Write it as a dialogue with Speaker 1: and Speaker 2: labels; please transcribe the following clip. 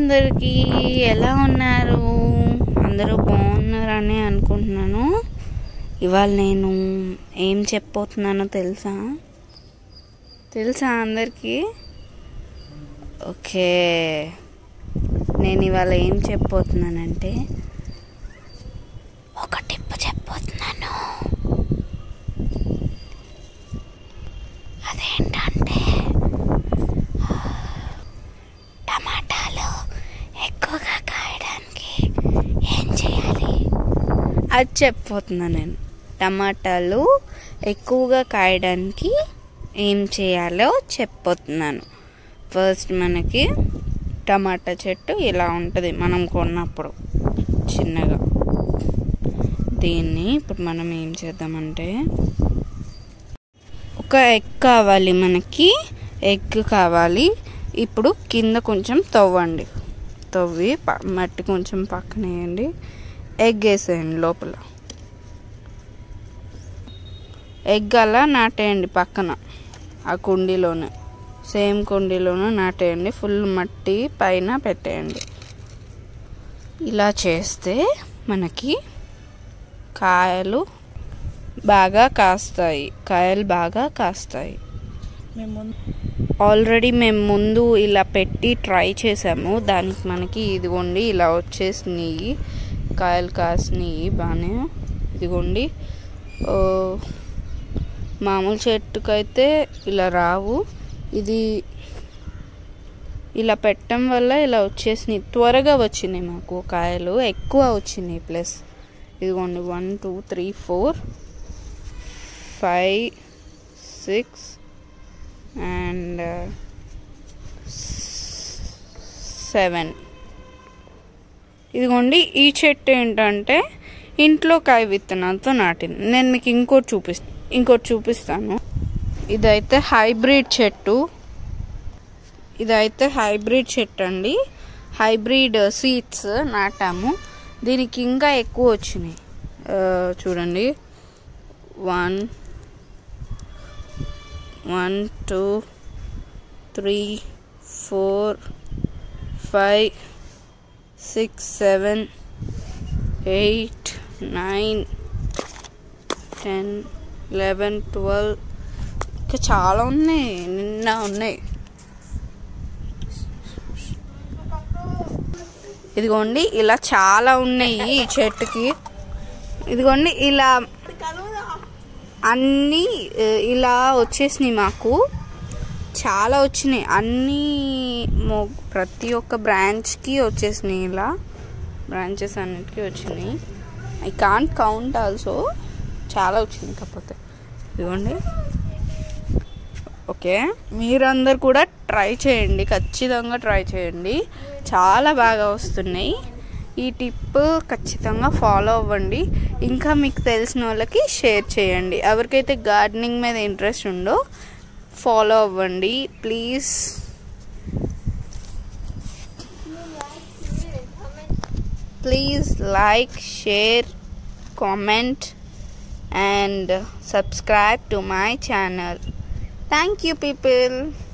Speaker 1: అందరికీ ఎలా ఉన్నారు అందరూ బాగున్నారని అనుకుంటున్నాను ఇవాళ నేను ఏం చెప్పబోతున్నానో తెలుసా తెలుసా అందరికీ ఓకే నేను ఇవాళ ఏం చెప్పబోతున్నానంటే ఒక టిప్ చెప్పబోతున్నాను అదేంటంటే టమాటాలు ఎక్కువగా కాయడానికి ఏం చేయాలి అది చెప్పబోతున్నాను నేను టమాటాలు ఎక్కువగా కాయడానికి ఏం చేయాలో చెప్పబోతున్నాను ఫస్ట్ మనకి టమాటా చెట్టు ఇలా ఉంటుంది మనం కొన్నప్పుడు చిన్నగా దీన్ని ఇప్పుడు మనం ఏం చేద్దామంటే ఒక ఎగ్ కావాలి మనకి ఎగ్ కావాలి ఇప్పుడు కింద కొంచెం తవ్వండి తవ్వి ప- మట్టి కొంచెం పక్కన వేయండి ఎగ్ వేసేయండి లోపల ఎగ్ అలా నాటేయండి పక్కన ఆ కుండీలోనే సేమ్ కుండీలోనే నాటేయండి ఫుల్ మట్టి పైన పెట్టేయండి ఇలా చేస్తే మనకి కాయలు బాగా కాస్తాయి కాయలు బాగా కాస్తాయి
Speaker 2: మేము ముందు
Speaker 1: ఆల్రెడీ మేము ముందు ఇలా పెట్టి ట్రై చేసాము దానికి మనకి ఇదిగోండి ఇలా వచ్చేసినాయి కాయలు కాసినాయి బాగానే ఇదిగోండి ఓ, మామూలు చెట్టుకైతే ఇలా రావు ఇది ఇలా పెట్టడం వల్ల ఇలా వచ్చేసినాయి త్వరగా వచ్చినాయి మాకు కాయలు ఎక్కువ వచ్చినాయి ప్లస్ ఇదిగోండి one two three four five six and seven ఇదిగోండి ఈ చెట్టు ఏంటంటే ఇంట్లో కాయ విత్తనాలతో నాటింది నేను మీకు ఇంకోటి చూపిస్తా ఇంకోటి చూపిస్తాను ఇదైతే హైబ్రిడ్ చెట్టు ఇదైతే హైబ్రిడ్ చెట్టు అండి హైబ్రిడ్ సీడ్స్ నాటాము దీనికి ఇంకా ఎక్కువ వచ్చినాయి ఆ, చూడండి one one two three four five six seven eight nine ten eleven twelve ఇంకా చాలా ఉన్నాయి నిన్న ఉన్నాయి ఇదిగోండి ఇలా చాలా ఉన్నాయి ఈ చెట్టుకి ఇదిగోండి ఇలా అన్నీ ఆ, ఇలా వచ్చేసినాయి మాకు చాలా వచ్చినాయి అన్నీ మొ ప్రతి ఒక్క బ్రాంచ్కి వచ్చేసినాయి ఇలా బ్రాంచెస్ అన్నిటికీ వచ్చినాయి ఐ కాంట్ కౌంట్ ఆల్సో చాలా వచ్చినాయి కాకపోతే ఇదిగోండి ఓకే మీరందరు కూడా ట్రై చేయండి ఖచ్చితంగా ట్రై చేయండి చాలా బాగా వస్తున్నాయి ఈ టిప్ ఖచ్చితంగా ఫాలో అవ్వండి ఇంకా మీకు తెలిసిన వాళ్ళకి షేర్ చేయండి ఎవరికైతే గార్డెనింగ్ మీద ఇంట్రెస్ట్ ఉందో ఫాలో అవ్వండి please please like share comment and subscribe to my channel. Thank you, people.